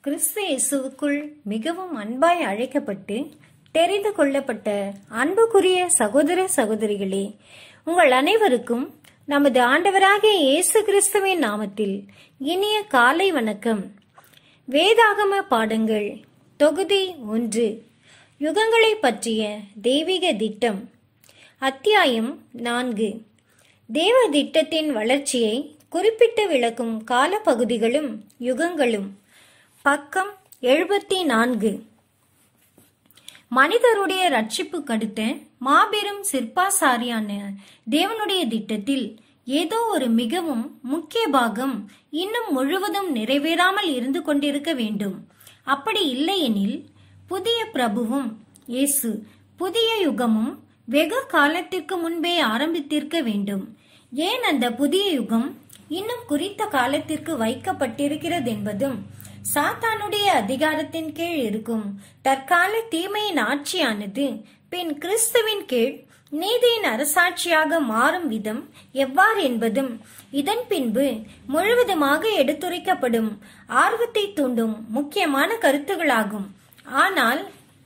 கிறிஸ்து இயேசுவுக்குள் மிகவும் அன்பாய் அழைக்கப்பட்டு தெரிந்து கொள்ளப்பட்ட அன்புக்குரிய சகோதர சகோதரிகளே உங்கள் அனைவருக்கும் நமது ஆண்டவராகிய இயேசு கிறிஸ்துவின் நாமத்தில் இனிய காலை வணக்கம் வேதாகம பாடங்கள் தொகுதி ஒன்று யுகங்களை பற்றிய தெய்வீக திட்டம் அத்தியாயம் நான்கு தேவ திட்டத்தின் வளர்ச்சியை குறிப்பிட்டு விளக்கும் காலப்பகுதிகளும் யுகங்களும் பக்கம் எழுபத்தி நான்கு மனிதருடைய ரட்சிப்பு கடுத்த மாபெரும் சிற்பாசாரியான தேவனுடைய திட்டத்தில் ஏதோ ஒரு மிகவும் முக்கிய பாகம் இன்னும் முழுவதும் நிறைவேறாமல் இருந்து கொண்டிருக்க வேண்டும் அப்படி இல்லையெனில் புதிய பிரபுவும் இயேசு புதிய யுகமும் வெகு காலத்திற்கு முன்பே ஆரம்பித்திருக்க வேண்டும் ஏன் அந்த புதிய யுகம் இன்னும் குறித்த காலத்திற்கு வைக்கப்பட்டிருக்கிறது என்பதும் சாத்தானுடைய அதிகாரத்தின் கீழ் இருக்கும் தற்கால தீமையின் ஆட்சியானது பின் கிறிஸ்துவின் கீழ் நீதியின் அரசாட்சியாக மாறும் விதம் எவ்வாறு என்பதும் இதன் பின்பு முழுவதுமாக எடுத்துரைக்கப்படும் ஆர்வத்தை தூண்டும் முக்கியமான கருத்துகளாகும் ஆனால்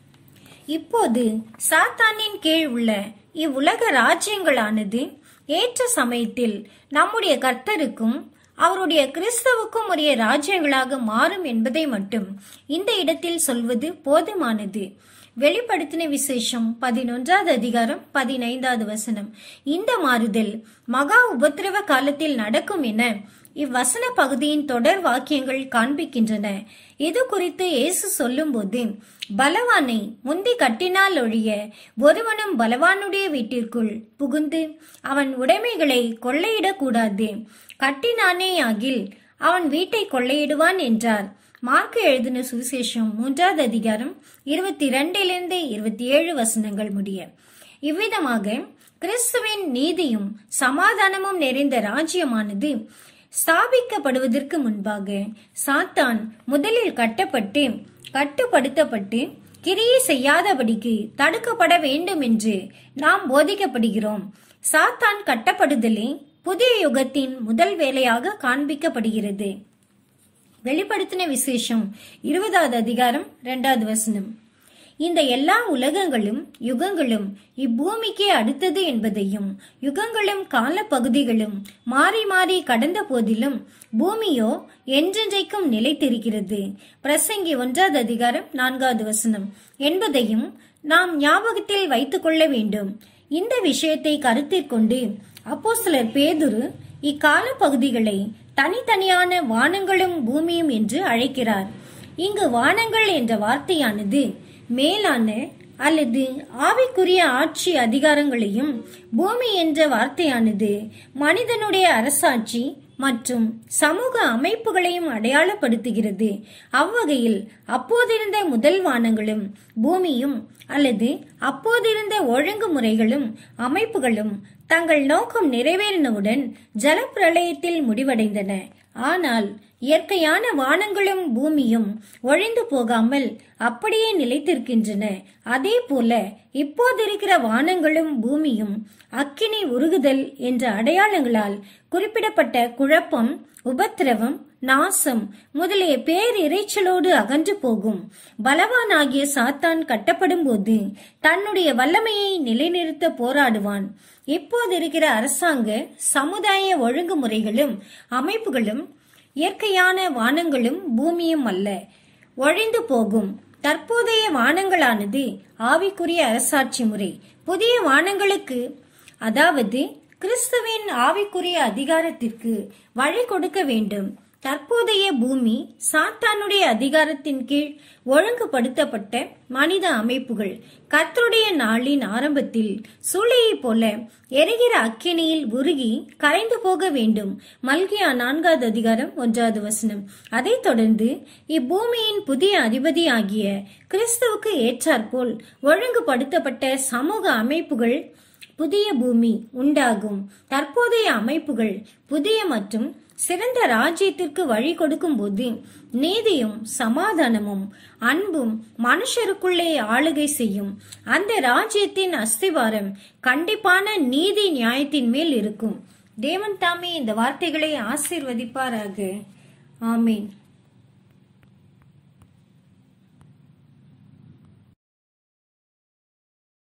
இப்போது சாத்தானின் கீழ் உள்ள இவ்வுலக ராஜ்யங்களானது ஏற்ற சமயத்தில் நம்முடைய கர்த்தருக்கும் அவருடைய கிறிஸ்தவுக்கும் உரிய ராஜ்யங்களாக மாறும் என்பதை மட்டும் இந்த இடத்தில் சொல்வது போதுமானது வெளிப்படுத்தின விசேஷம் பதினொன்றாவது அதிகாரம் பதினைந்தாவது வசனம் இந்த மாறுதல் மகா உபத்திரவ காலத்தில் நடக்கும் என இவ்வசன பகுதியின் தொடர் வாக்கியங்கள் காண்பிக்கின்றன இது குறித்து இயேசு சொல்லும்போது பலவானை முந்தி கட்டினால் ஒழிய ஒருவனும் பலவானுடைய வீட்டிற்குள் புகுந்து அவன் உடைமைகளை கொள்ளையிடக்கூடாது கட்டினானேயாகில் அவன் வீட்டை கொள்ளையிடுவான் என்றார் மார்க்கு எழுதின சுவிசேஷம் மூன்றாவது அதிகாரம் இருபத்தி இரண்டிலிருந்து இருபத்தி ஏழு வசனங்கள் முடிய இவ்விதமாக கிறிஸ்துவின் நீதியும் சமாதானமும் நிறைந்த ராஜ்யமானது ஸ்தாபிக்கப்படுவதற்கு முன்பாக சாத்தான் முதலில் கட்டப்பட்டு கட்டுப்படுத்தப்பட்டு கிரியை செய்யாதபடிக்கு தடுக்கப்பட வேண்டும் என்று நாம் போதிக்கப்படுகிறோம் சாத்தான் கட்டப்படுதலே புதிய யுகத்தின் முதல் வேலையாக காண்பிக்கப்படுகிறது வெளிப்படுத்தின விசேஷம் இருபதாவது அதிகாரம் இரண்டாவது வசனம் இந்த எல்லா உலகங்களும் யுகங்களும் இப்பூமிக்கு அடுத்தது என்பதையும் யுகங்களும் காலப்பகுதிகளும் மாறி மாறி கடந்த போதிலும் பூமியோ என்றென்றைக்கும் நிலைத்திருக்கிறது பிரசங்கி ஒன்றாவது அதிகாரம் நான்காவது வசனம் என்பதையும் நாம் ஞாபகத்தில் வைத்துக் கொள்ள வேண்டும் இந்த விஷயத்தை கருத்திற்கொண்டு அப்போ சிலர் பேதுரு இக்கால பகுதிகளை தனித்தனியான வானங்களும் பூமியும் என்று அழைக்கிறார் இங்கு வானங்கள் என்ற வார்த்தையானது மேலான அல்லது ஆவிக்குரிய ஆட்சி அதிகாரங்களையும் பூமி என்ற வார்த்தையானது மனிதனுடைய அரசாட்சி மற்றும் சமூக அமைப்புகளையும் அடையாளப்படுத்துகிறது அவ்வகையில் அப்போதிருந்த முதல் வானங்களும் பூமியும் அல்லது அப்போதிருந்த ஒழுங்குமுறைகளும் அமைப்புகளும் தங்கள் நோக்கம் நிறைவேறினவுடன் ஜலப்பிரளயத்தில் முடிவடைந்தன ஆனால் இயற்கையான வானங்களும் பூமியும் ஒழிந்து போகாமல் அப்படியே நிலைத்திருக்கின்றன அதே போல இப்போதிருக்கிற வானங்களும் பூமியும் அக்கினி உருகுதல் என்ற அடையாளங்களால் குறிப்பிடப்பட்ட குழப்பம் உபத்திரவம் நாசம் முதலிய பேரிரைச்சலோடு அகன்று போகும் பலவானாகிய சாத்தான் கட்டப்படும் போது தன்னுடைய வல்லமையை நிலைநிறுத்த போராடுவான் இப்போது இருக்கிற அரசாங்க சமுதாய ஒழுங்குமுறைகளும் அமைப்புகளும் இயற்கையான வானங்களும் பூமியும் அல்ல ஒழிந்து போகும் தற்போதைய வானங்களானது ஆவிக்குரிய அரசாட்சி முறை புதிய வானங்களுக்கு அதாவது கிறிஸ்துவின் ஆவிக்குரிய அதிகாரத்திற்கு வழி கொடுக்க வேண்டும் தற்போதைய பூமி சாத்தானுடைய அதிகாரத்தின் கீழ் ஒழுங்குபடுத்தப்பட்ட மனித அமைப்புகள் கர்த்தருடைய நாளின் ஆரம்பத்தில் சூளையை போல எரிகிற அக்கினியில் உருகி கரைந்து போக வேண்டும் மல்கியா நான்காவது அதிகாரம் ஒன்றாவது வசனம் அதைத் தொடர்ந்து இப்பூமியின் புதிய அதிபதி ஆகிய கிறிஸ்துவுக்கு ஏற்றாற்போல் ஒழுங்குபடுத்தப்பட்ட சமூக அமைப்புகள் புதிய பூமி உண்டாகும் தற்போதைய அமைப்புகள் புதிய மற்றும் சிறந்த ராஜ்யத்திற்கு வழி கொடுக்கும் போது நீதியும் சமாதானமும் அன்பும் மனுஷருக்குள்ளே ஆளுகை செய்யும் அந்த ராஜ்யத்தின் அஸ்திவாரம் கண்டிப்பான நீதி நியாயத்தின் மேல் இருக்கும் தேவன் தாமே இந்த வார்த்தைகளை ஆசீர்வதிப்பாராக ஆமீன்